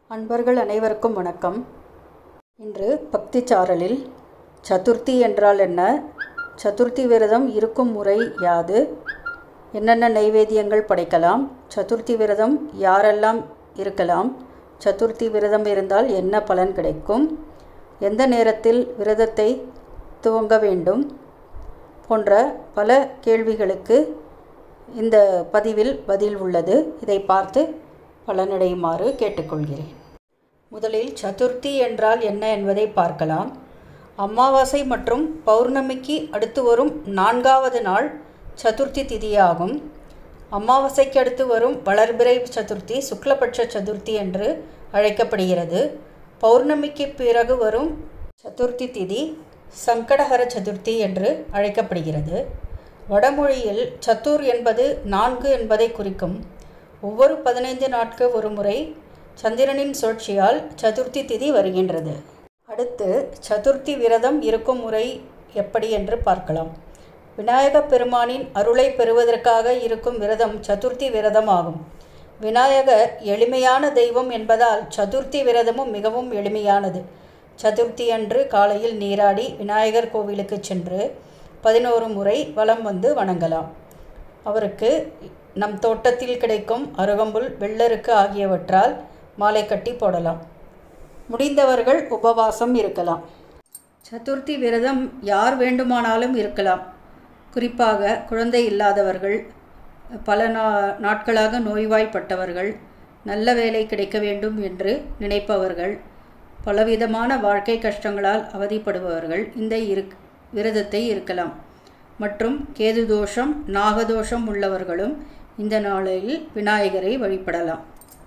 அன்பர்கள் அனைவருக்கும் வணக்கம் இன்று பக்தி சாரலில் சதுர்த்தி என்றால் என்ன சதுர்த்தி விரதம் இருக்கும் முறை யாது என்னென்ன நைவேத்தியங்கள் படைக்கலாம் சதுர்த்தி விரதம் யாரெல்லாம் இருக்கலாம் சதுர்த்தி விரதம் இருந்தால் என்ன பலன் கிடைக்கும் எந்த நேரத்தில் விரதத்தை துவங்க வேண்டும் போன்ற பல கேள்விகளுக்கு இந்த பதிவில் பதில் உள்ளது இதை பார்த்து பலனடையுமாறு கேட்டுக்கொள்கிறேன் முதலில் சதுர்த்தி என்றால் என்ன என்பதை பார்க்கலாம் அமாவாசை மற்றும் பௌர்ணமிக்கு அடுத்து வரும் நான்காவது நாள் சதுர்த்தி திதியாகும் அமாவாசைக்கு அடுத்து வரும் வளர்பிறை சதுர்த்தி சுக்லபட்ச சதுர்த்தி என்று அழைக்கப்படுகிறது பௌர்ணமிக்கு பிறகு வரும் சதுர்த்தி திதி சங்கடஹர சதுர்த்தி என்று அழைக்கப்படுகிறது வடமொழியில் சத்துர் என்பது நான்கு என்பதை குறிக்கும் ஒவ்வொரு பதினைந்து நாட்கள் ஒரு முறை சந்திரனின் சுழற்சியால் சதுர்த்தி திதி வருகின்றது அடுத்து சதுர்த்தி விரதம் இருக்கும் முறை எப்படி என்று பார்க்கலாம் விநாயகப் பெருமானின் அருளை பெறுவதற்காக இருக்கும் விரதம் சதுர்த்தி விரதம் ஆகும் விநாயகர் எளிமையான தெய்வம் என்பதால் சதுர்த்தி விரதமும் மிகவும் எளிமையானது சதுர்த்தி அன்று காலையில் நீராடி விநாயகர் கோவிலுக்கு சென்று பதினோரு முறை வலம் வந்து வணங்கலாம் அவருக்கு நம் தோட்டத்தில் கிடைக்கும் அருகம்புல் வெள்ளருக்கு ஆகியவற்றால் மாலை கட்டி போடலாம் முடிந்தவர்கள் உபவாசம் இருக்கலாம் சதுர்த்தி விரதம் யார் வேண்டுமானாலும் இருக்கலாம் குறிப்பாக குழந்தை இல்லாதவர்கள் பல நா நாட்களாக நோய்வாய்ப்பட்டவர்கள் நல்ல வேலை கிடைக்க வேண்டும் என்று நினைப்பவர்கள் பலவிதமான வாழ்க்கை கஷ்டங்களால் அவதிப்படுபவர்கள் இந்த இரு விரதத்தை இருக்கலாம் மற்றும் கேது தோஷம் நாகதோஷம் உள்ளவர்களும் இந்த நாளில் விநாயகரை வழிபடலாம்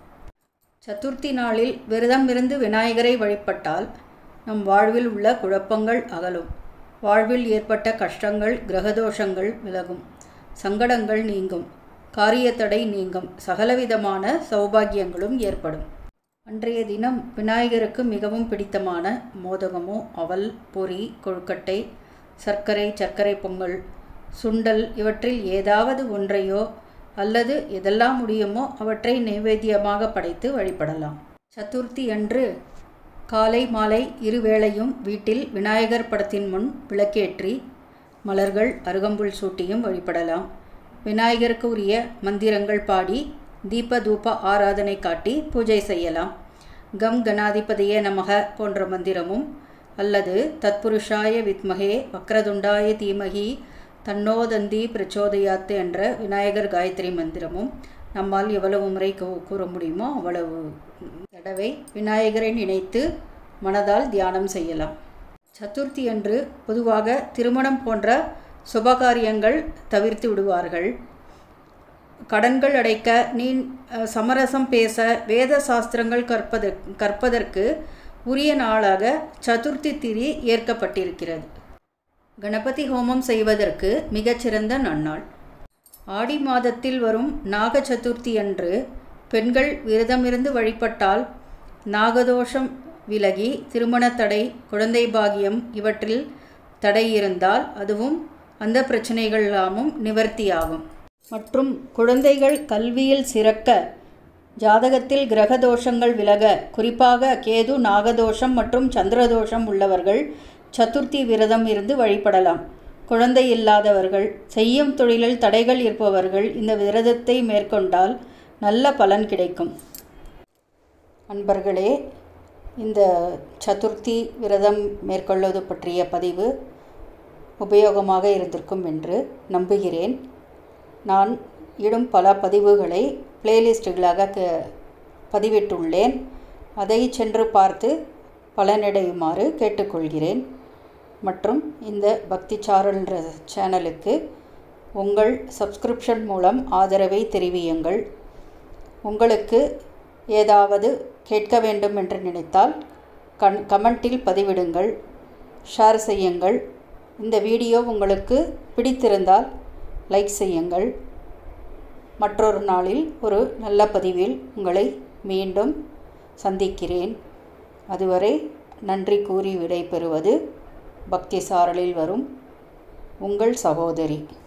சதுர்த்தி நாளில் விரதம் இருந்து விநாயகரை வழிபட்டால் நம் வாழ்வில் உள்ள குழப்பங்கள் அகலும் வாழ்வில் ஏற்பட்ட கஷ்டங்கள் கிரகதோஷங்கள் விலகும் சங்கடங்கள் நீங்கும் காரியத்தடை நீங்கும் சகலவிதமான சௌபாகியங்களும் ஏற்படும் அன்றைய தினம் விநாயகருக்கு மிகவும் பிடித்தமான மோதகமோ அவல் பொரி கொழுக்கட்டை சர்க்கரை சர்க்கரை பொங்கல் சுண்டல் இவற்றில் ஏதாவது ஒன்றையோ அல்லது எதெல்லாம் முடியுமோ அவற்றை நைவேத்தியமாக படைத்து வழிபடலாம் சதுர்த்தி அன்று காலை மாலை இருவேளையும் வீட்டில் விநாயகர் படத்தின் முன் விளக்கேற்றி மலர்கள் அருகம்புல் சூட்டியும் வழிபடலாம் விநாயகருக்கு உரிய மந்திரங்கள் பாடி தீப தூப ஆராதனை காட்டி பூஜை செய்யலாம் கம் கணாதிபதியே நமக போன்ற மந்திரமும் அல்லது தத்புருஷாய வித்மகே வக்ரதுண்டாய தீமகி தன்னோதந்தி பிரச்சோதயாத்து என்ற விநாயகர் காயத்ரி மந்திரமும் நம்மால் எவ்வளவு முறை கூற முடியுமோ அவ்வளவு தடவை விநாயகரை நினைத்து மனதால் தியானம் செய்யலாம் சதுர்த்தி அன்று பொதுவாக திருமணம் போன்ற சுபகாரியங்கள் தவிர்த்து விடுவார்கள் கடன்கள் அடைக்க நீ சமரசம் பேச வேத சாஸ்திரங்கள் கற்பது கற்பதற்கு உரிய நாளாக சதுர்த்தி திதி ஏற்கப்பட்டிருக்கிறது கணபதி ஹோமம் செய்வதற்கு மிகச்சிறந்த நன்னாள் ஆடி மாதத்தில் வரும் நாக சதுர்த்தி அன்று பெண்கள் விரதமிருந்து வழிபட்டால் நாகதோஷம் விலகி திருமண தடை குழந்தை பாகியம் இவற்றில் தடை இருந்தால் அதுவும் அந்த பிரச்சனைகள் எல்லாமும் நிவர்த்தியாகும் மற்றும் குழந்தைகள் கல்வியில் சிறக்க ஜாதகத்தில் கிரக தோஷங்கள் விலக குறிப்பாக கேது நாகதோஷம் மற்றும் சந்திரதோஷம் உள்ளவர்கள் சதுர்த்தி விரதம் இருந்து வழிபடலாம் குழந்தை இல்லாதவர்கள் செய்யும் தொழிலில் தடைகள் இருப்பவர்கள் இந்த விரதத்தை மேற்கொண்டால் நல்ல பலன் கிடைக்கும் அன்பர்களே இந்த சதுர்த்தி விரதம் மேற்கொள்வது பற்றிய பதிவு உபயோகமாக இருந்திருக்கும் என்று நம்புகிறேன் நான் இடும் பல பதிவுகளை பிளேலிஸ்டுகளாக க பதிவிட்டுள்ளேன் அதை சென்று பார்த்து பலனடையுமாறு கேட்டுக்கொள்கிறேன் மற்றும் இந்த பக்தி சாரல்ன்ற சேனலுக்கு உங்கள் சப்ஸ்கிரிப்ஷன் மூலம் ஆதரவை தெரிவியுங்கள் உங்களுக்கு ஏதாவது கேட்க வேண்டும் என்று நினைத்தால் கண் கமெண்டில் பதிவிடுங்கள் ஷேர் செய்யுங்கள் இந்த வீடியோ உங்களுக்கு பிடித்திருந்தால் லைக் செய்யுங்கள் மற்றொரு நாளில் ஒரு நல்ல பதிவில் உங்களை மீண்டும் சந்திக்கிறேன் அதுவரை நன்றி கூறி விடைபெறுவது பக்தி சாரலில் வரும் உங்கள் சகோதரி